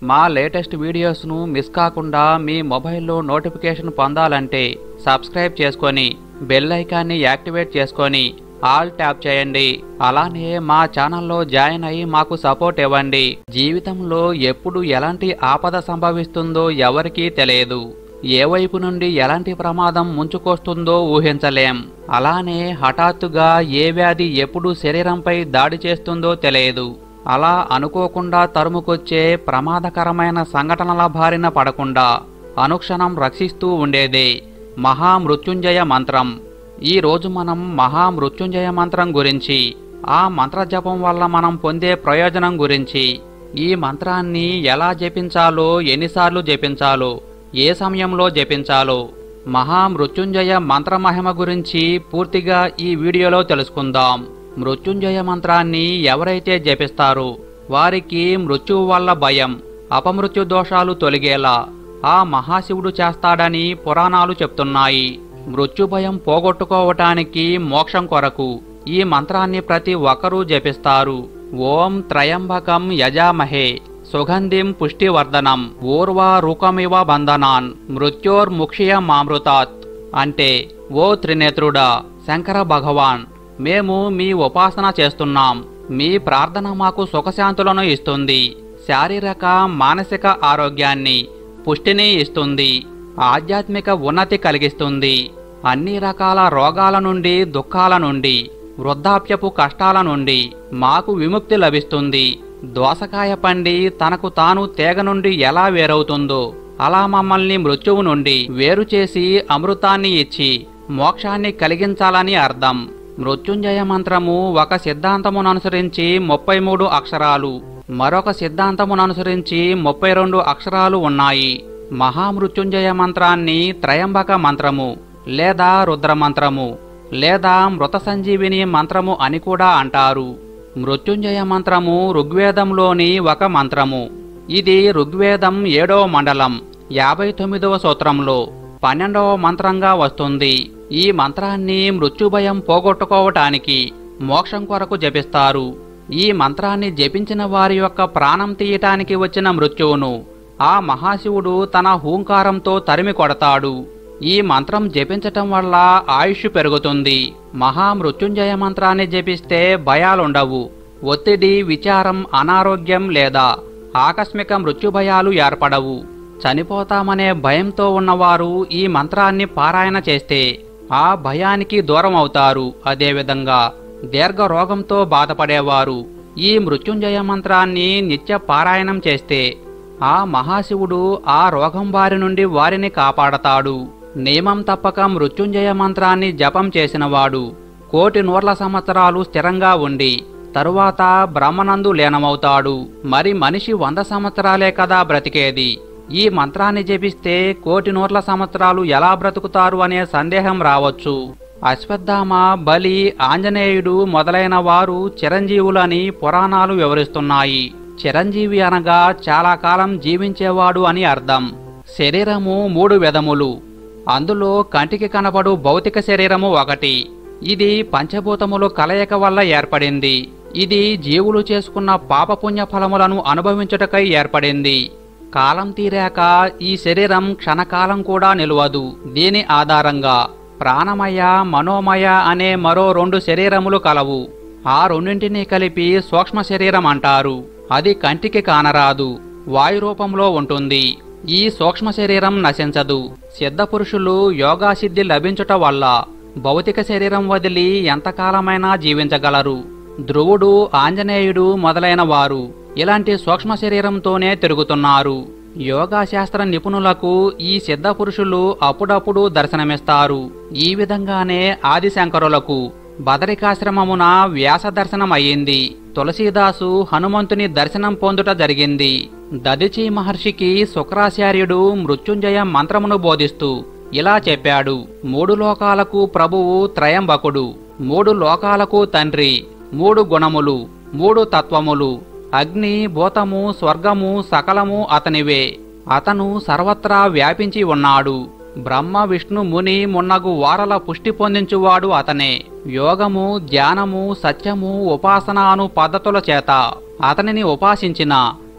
మా latest వీడియోస్ను miss కాకుండా మీ మొబైల్లో నోటిఫికేషన్ పొందాలంటే సబ్స్క్రైబ్ చేసుకొని బెల్ ఐకాన్ని యాక్టివేట్ చేసుకొని ఆల్ ట్యాప్ చేయండి అలానే మా ఛానల్లో జాయిన్ అయ్యి మాకు సపోర్ట్ ఇవ్వండి జీవితంలో ఎప్పుడు ఎలాంటి ఆపద సంభవిస్తుందో ఎవరికీ తెలియదు ఏ వైపు నుండి ఎలాంటి ప్రమాదం ముంచుకొస్తుందో ఊహించలేం అలానే హఠాత్తుగా ఏ వ్యాధి ఎప్పుడు శరీరంపై దాడి చేస్తుందో తెలియదు అలా అనుకోకుండా తరుముకొచ్చే ప్రమాదకరమైన సంఘటనల బారిన పడకుండా అనుక్షణం రక్షిస్తూ ఉండేదే మహామృత్యుంజయ మంత్రం ఈ రోజు మనం మహామృత్యుంజయ మంత్రం గురించి ఆ మంత్ర జపం వల్ల మనం పొందే ప్రయోజనం గురించి ఈ మంత్రాన్ని ఎలా జపించాలో ఎన్నిసార్లు జపించాలో ఏ సమయంలో జపించాలో మహామృత్యుంజయ మంత్ర మహిమ గురించి పూర్తిగా ఈ వీడియోలో తెలుసుకుందాం మృత్యుంజయ మంత్రాన్ని ఎవరైతే జపిస్తారో వారికి మృత్యువు వల్ల భయం అపమృత్యు దోషాలు తొలగేలా ఆ మహాశివుడు చేస్తాడని పురాణాలు చెప్తున్నాయి మృత్యు భయం పోగొట్టుకోవటానికి మోక్షం కొరకు ఈ మంత్రాన్ని ప్రతి ఒక్కరూ జపిస్తారు ఓం త్రయంబకం యజామహే సుగంధిం పుష్టివర్ధనం ఊర్వా రుకమివ బంధనాన్ మృత్యోర్ముక్షియ మామృతాత్ అంటే ఓ త్రినేత్రుడా శంకర భగవాన్ మేము మీ ఉపాసన చేస్తున్నాం మీ ప్రార్థన మాకు సుఖశాంతులను ఇస్తుంది శారీరక మానసిక ఆరోగ్యాన్ని పుష్టిని ఇస్తుంది ఆధ్యాత్మిక ఉన్నతి కలిగిస్తుంది అన్ని రకాల రోగాల నుండి దుఃఖాల నుండి వృద్ధాప్యపు కష్టాల నుండి మాకు విముక్తి లభిస్తుంది దోసకాయ పండి తనకు తాను తేగ నుండి ఎలా వేరవుతుందో అలా మమ్మల్ని మృత్యువు నుండి వేరు చేసి అమృతాన్ని ఇచ్చి మోక్షాన్ని కలిగించాలని అర్థం మృత్యుంజయ మంత్రము ఒక సిద్ధాంతమును అనుసరించి ముప్పై మూడు అక్షరాలు మరొక సిద్ధాంతమును అనుసరించి ముప్పై రెండు అక్షరాలు ఉన్నాయి మహామృత్యుంజయ మంత్రాన్ని త్రయంబక మంత్రము లేదా రుద్ర మంత్రము లేదా మృత సంజీవిని మంత్రము అని కూడా అంటారు మృత్యుంజయ మంత్రము ఋగ్వేదంలోని ఒక మంత్రము ఇది ఋగ్వేదం ఏడవ మండలం యాభై తొమ్మిదవ సూత్రంలో పన్నెండవ మంత్రంగా వస్తుంది ఈ మంత్రాన్ని మృత్యుభయం పోగొట్టుకోవటానికి మోక్షం కొరకు జపిస్తారు ఈ మంత్రాన్ని జపించిన వారి యొక్క ప్రాణం తీయటానికి వచ్చిన మృత్యువును ఆ మహాశివుడు తన హూంకారంతో తరిమి కొడతాడు ఈ మంత్రం జపించటం వల్ల ఆయుష్ పెరుగుతుంది మహామృత్యుంజయ మంత్రాన్ని జపిస్తే భయాలుండవు ఒత్తిడి విచారం అనారోగ్యం లేదా ఆకస్మిక మృత్యుభయాలు ఏర్పడవు చనిపోతామనే భయంతో ఉన్నవారు ఈ మంత్రాన్ని పారాయణ చేస్తే ఆ భయానికి దూరం అవుతారు అదేవిధంగా దీర్ఘ రోగంతో బాధపడేవారు ఈ మృత్యుంజయ మంత్రాన్ని నిత్య పారాయణం చేస్తే ఆ మహాశివుడు ఆ రోగం బారి నుండి వారిని కాపాడతాడు నియమం తప్పక మృత్యుంజయ మంత్రాన్ని జపం చేసినవాడు కోటి నూర్ల సంవత్సరాలు స్థిరంగా ఉండి తరువాత బ్రహ్మనందు లీనమవుతాడు మరి మనిషి వంద సంవత్సరాలే కదా బ్రతికేది ఈ మంత్రాన్ని జపిస్తే కోటి నూర్ల సంవత్సరాలు ఎలా బ్రతుకుతారు అనే సందేహం రావచ్చు అశ్వత్థామ బలి ఆంజనేయుడు మొదలైన వారు చిరంజీవులని పురాణాలు వివరిస్తున్నాయి చిరంజీవి అనగా చాలా కాలం జీవించేవాడు అని అర్థం శరీరము మూడు విధములు అందులో కంటికి కనబడు భౌతిక శరీరము ఒకటి ఇది పంచభూతములు కలయిక వల్ల ఏర్పడింది ఇది జీవులు చేసుకున్న పాపపుణ్య ఫలములను అనుభవించుటకై ఏర్పడింది కాలం తీరాక ఈ శరీరం క్షణకాలం కూడా నిలవదు దీని ఆధారంగా ప్రాణమయ మనోమయ అనే మరో రెండు శరీరములు కలవు ఆ రెండింటినీ కలిపి సూక్ష్మ శరీరం అంటారు అది కంటికి కానరాదు వాయు రూపంలో ఉంటుంది ఈ సూక్ష్మ శరీరం నశించదు సిద్ధపురుషులు యోగా సిద్ధి లభించుట వల్ల భౌతిక శరీరం వదిలి ఎంతకాలమైనా జీవించగలరు ధ్రువుడు ఆంజనేయుడు మొదలైన వారు ఇలాంటి సూక్ష్మ శరీరంతోనే తిరుగుతున్నారు యోగా శాస్త్ర నిపుణులకు ఈ సిద్ధ పురుషులు అప్పుడప్పుడు దర్శనమిస్తారు ఈ విధంగానే ఆదిశంకరులకు బదరికాశ్రమమున వ్యాస దర్శనం అయ్యింది తులసీదాసు హనుమంతుని దర్శనం పొందుట జరిగింది దదిచి మహర్షికి శుక్రాచార్యుడు మృత్యుంజయ మంత్రమును బోధిస్తూ ఇలా చెప్పాడు మూడు లోకాలకు ప్రభువు త్రయంబకుడు మూడు లోకాలకు తండ్రి మూడు గుణములు మూడు తత్వములు అగ్ని భూతము స్వర్గము సకలము అతనివే అతను సర్వత్రా వ్యాపించి ఉన్నాడు బ్రహ్మ విష్ణు ముని మున్నగు వారల పుష్టి పొందించువాడు అతనే యోగము ధ్యానము సత్యము ఉపాసన అను పద్ధతుల చేత అతనిని ఉపాసించిన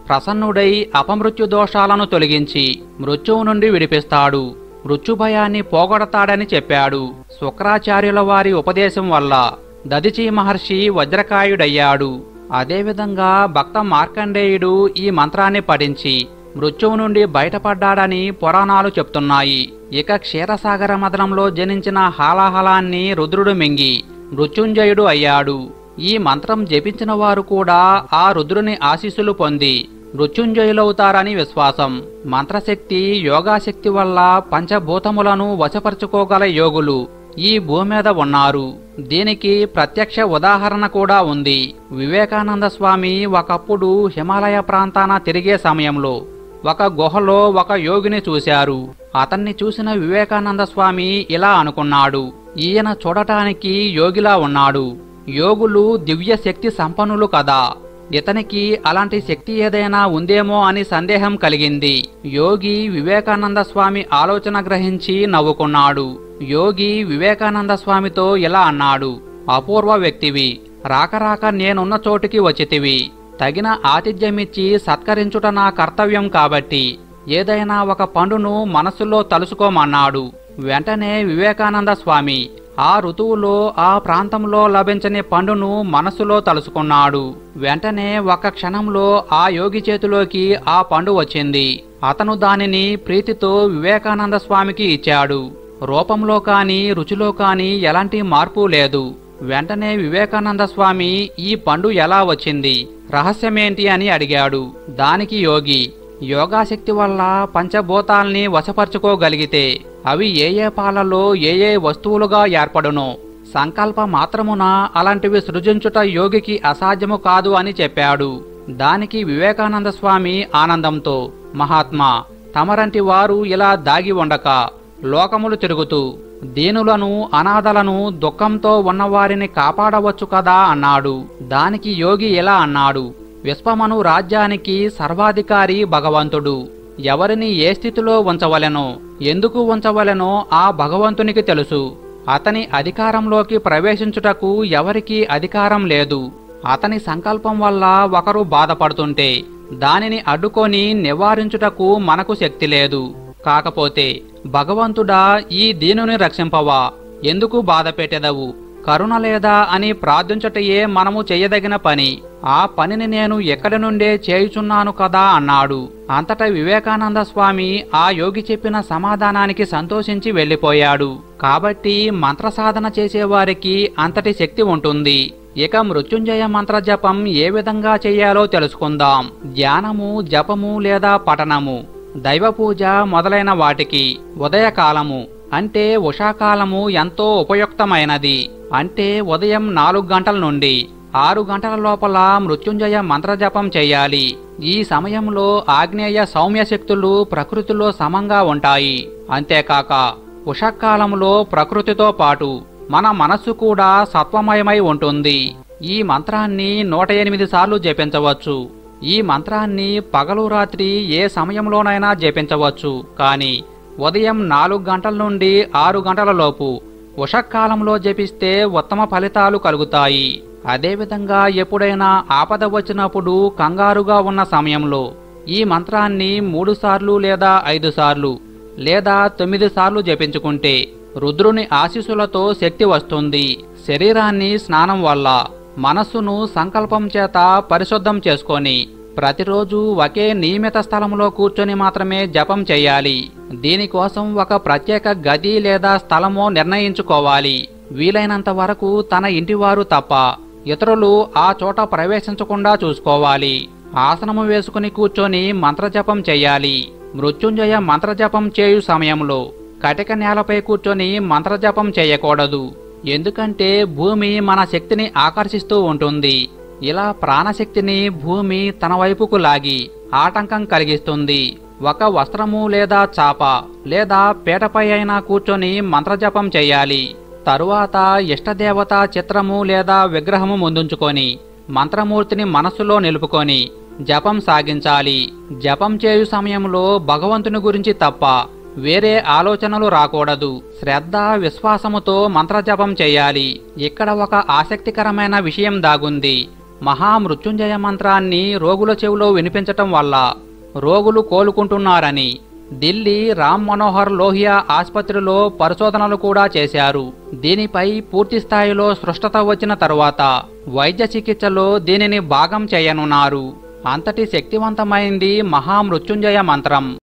ప్రసన్నుడై అపమృత్యు దోషాలను తొలగించి మృత్యువు నుండి విడిపిస్తాడు మృత్యుభయాన్ని పోగొడతాడని చెప్పాడు శుక్రాచార్యుల వారి ఉపదేశం వల్ల దదిచి మహర్షి వజ్రకాయుడయ్యాడు అదేవిధంగా భక్త మార్కండేయుడు ఈ మంత్రాన్ని పఠించి మృత్యువు నుండి బయటపడ్డాడని పురాణాలు చెప్తున్నాయి ఇక క్షీరసాగర మదనంలో జనించిన హాలాహలాన్ని రుద్రుడు మింగి మృత్యుంజయుడు అయ్యాడు ఈ మంత్రం జపించిన వారు కూడా ఆ రుద్రుని ఆశీస్సులు పొంది మృత్యుంజయులవుతారని విశ్వాసం మంత్రశక్తి యోగాశక్తి వల్ల పంచభూతములను వశపరుచుకోగల యోగులు ఈ భూమి మీద ఉన్నారు దీనికి ప్రత్యక్ష ఉదాహరణ కూడా ఉంది వివేకానంద స్వామి ఒకప్పుడు హిమాలయ ప్రాంతాన తిరిగే సమయంలో ఒక గుహలో ఒక యోగిని చూశారు అతన్ని చూసిన వివేకానంద స్వామి ఇలా అనుకున్నాడు ఈయన చూడటానికి యోగిలా ఉన్నాడు యోగులు దివ్య శక్తి సంపన్నులు కదా ఇతనికి అలాంటి శక్తి ఏదైనా ఉందేమో అని సందేహం కలిగింది యోగి వివేకానంద స్వామి ఆలోచన గ్రహించి నవ్వుకున్నాడు యోగి వివేకానంద స్వామితో ఇలా అన్నాడు అపూర్వ వ్యక్తివి రాక రాక నేనున్న చోటికి వచ్చితివి తగిన ఆతిథ్యమిచ్చి సత్కరించుట నా కర్తవ్యం కాబట్టి ఏదైనా ఒక పండును మనస్సులో తలుసుకోమన్నాడు వెంటనే వివేకానంద స్వామి ఆ ఋతువులో ఆ ప్రాంతంలో లభించని పండును మనస్సులో తలుసుకున్నాడు వెంటనే ఒక క్షణంలో ఆ యోగి చేతిలోకి ఆ పండు వచ్చింది అతను దానిని ప్రీతితో వివేకానంద స్వామికి ఇచ్చాడు రూపంలో కాని రుచిలో కాని ఎలాంటి మార్పు లేదు వెంటనే వివేకానంద స్వామి ఈ పండు ఎలా వచ్చింది రహస్యమేంటి అని అడిగాడు దానికి యోగి యోగాశక్తి వల్ల పంచభూతాల్ని వశపరుచుకోగలిగితే అవి ఏ ఏ పాలలో ఏ ఏ వస్తువులుగా ఏర్పడునో సంకల్ప మాత్రమున అలాంటివి సృజించుట యోగికి అసాధ్యము కాదు అని చెప్పాడు దానికి వివేకానంద స్వామి ఆనందంతో మహాత్మా తమరంటి వారు ఇలా దాగి ఉండక లోకములు తిరుగుతూ దీనులను అనాథలను దుఃఖంతో ఉన్నవారిని కాపాడవచ్చు కదా అన్నాడు దానికి యోగి ఇలా అన్నాడు విశ్వమను రాజ్యానికి సర్వాధికారి భగవంతుడు ఎవరిని ఏ స్థితిలో ఉంచవలెనో ఎందుకు ఉంచవలెనో ఆ భగవంతునికి తెలుసు అతని అధికారంలోకి ప్రవేశించుటకు ఎవరికీ అధికారం లేదు అతని సంకల్పం వల్ల ఒకరు బాధపడుతుంటే దానిని అడ్డుకొని నివారించుటకు మనకు శక్తి లేదు కాకపోతే భగవంతుడా ఈ దీనుని రక్షింపవా ఎందుకు బాధ పెట్టెదవు కరుణ లేదా అని ప్రార్థించటయే మనము చెయ్యదగిన పని ఆ పనిని నేను ఎక్కడి నుండే చేయుచున్నాను కదా అన్నాడు అంతటా వివేకానంద స్వామి ఆ యోగి చెప్పిన సమాధానానికి సంతోషించి వెళ్ళిపోయాడు కాబట్టి మంత్ర సాధన చేసేవారికి అంతటి శక్తి ఉంటుంది ఇక మృత్యుంజయ మంత్ర జపం ఏ విధంగా చేయాలో తెలుసుకుందాం ధ్యానము జపము లేదా పఠనము దైవ పూజ మొదలైన వాటికి ఉదయకాలము అంటే ఉషాకాలము ఎంతో ఉపయుక్తమైనది అంటే ఉదయం నాలుగు గంటల నుండి ఆరు గంటల లోపల మృత్యుంజయ మంత్రజపం చేయాలి ఈ సమయంలో ఆగ్నేయ సౌమ్య శక్తులు ప్రకృతిలో సమంగా ఉంటాయి అంతేకాక ఉషకాలంలో ప్రకృతితో పాటు మన మనస్సు కూడా సత్వమయమై ఉంటుంది ఈ మంత్రాన్ని నూట ఎనిమిది సార్లు జపించవచ్చు ఈ మంత్రాన్ని పగలు రాత్రి ఏ సమయంలోనైనా జపించవచ్చు కానీ ఉదయం నాలుగు గంటల నుండి ఆరు గంటల లోపు ఉషకాలంలో జపిస్తే ఉత్తమ ఫలితాలు కలుగుతాయి అదేవిధంగా ఎప్పుడైనా ఆపద వచ్చినప్పుడు కంగారుగా ఉన్న సమయంలో ఈ మంత్రాన్ని మూడు సార్లు లేదా ఐదు సార్లు లేదా తొమ్మిది సార్లు జపించుకుంటే రుద్రుని ఆశీస్సులతో శక్తి వస్తుంది శరీరాన్ని స్నానం వల్ల మనస్సును సంకల్పం చేత పరిశుద్ధం చేసుకొని ప్రతిరోజు ఒకే నియమిత స్థలంలో కూర్చొని మాత్రమే జపం చేయాలి దీనికోసం ఒక ప్రత్యేక గది లేదా స్థలమో నిర్ణయించుకోవాలి వీలైనంత వరకు తన ఇంటివారు తప్ప ఇతరులు ఆ చోట ప్రవేశించకుండా చూసుకోవాలి ఆసనము వేసుకుని కూర్చొని మంత్రజపం చేయాలి మృత్యుంజయ మంత్రజపం చేయు సమయంలో కటిక నేలపై కూర్చొని మంత్రజపం చేయకూడదు ఎందుకంటే భూమి మన శక్తిని ఆకర్షిస్తూ ఉంటుంది ఇలా ప్రాణశక్తిని భూమి తన వైపుకు లాగి ఆటంకం కలిగిస్తుంది ఒక వస్త్రము లేదా చాప లేదా పీటపై అయినా కూర్చొని మంత్రజపం చేయాలి తరువాత ఇష్టదేవత చిత్రము లేదా విగ్రహము ముందుంచుకొని మంత్రమూర్తిని మనస్సులో నిలుపుకొని జపం సాగించాలి జపం చేయు సమయంలో భగవంతుని గురించి తప్ప వేరే ఆలోచనలు రాకూడదు శ్రద్ధ విశ్వాసముతో మంత్రజపం చేయాలి ఇక్కడ ఒక ఆసక్తికరమైన విషయం దాగుంది మహామృత్యుంజయ మంత్రాన్ని రోగుల చెవిలో వినిపించటం వల్ల రోగులు కోలుకుంటున్నారని ఢిల్లీ రామ్ మనోహర్ లోహియా ఆసుపత్రిలో పరిశోధనలు కూడా చేశారు దీనిపై పూర్తి స్థాయిలో స్పష్టత వచ్చిన తరువాత వైద్య చికిత్సలో దీనిని భాగం చేయనున్నారు అంతటి శక్తివంతమైంది మహామృత్యుంజయ మంత్రం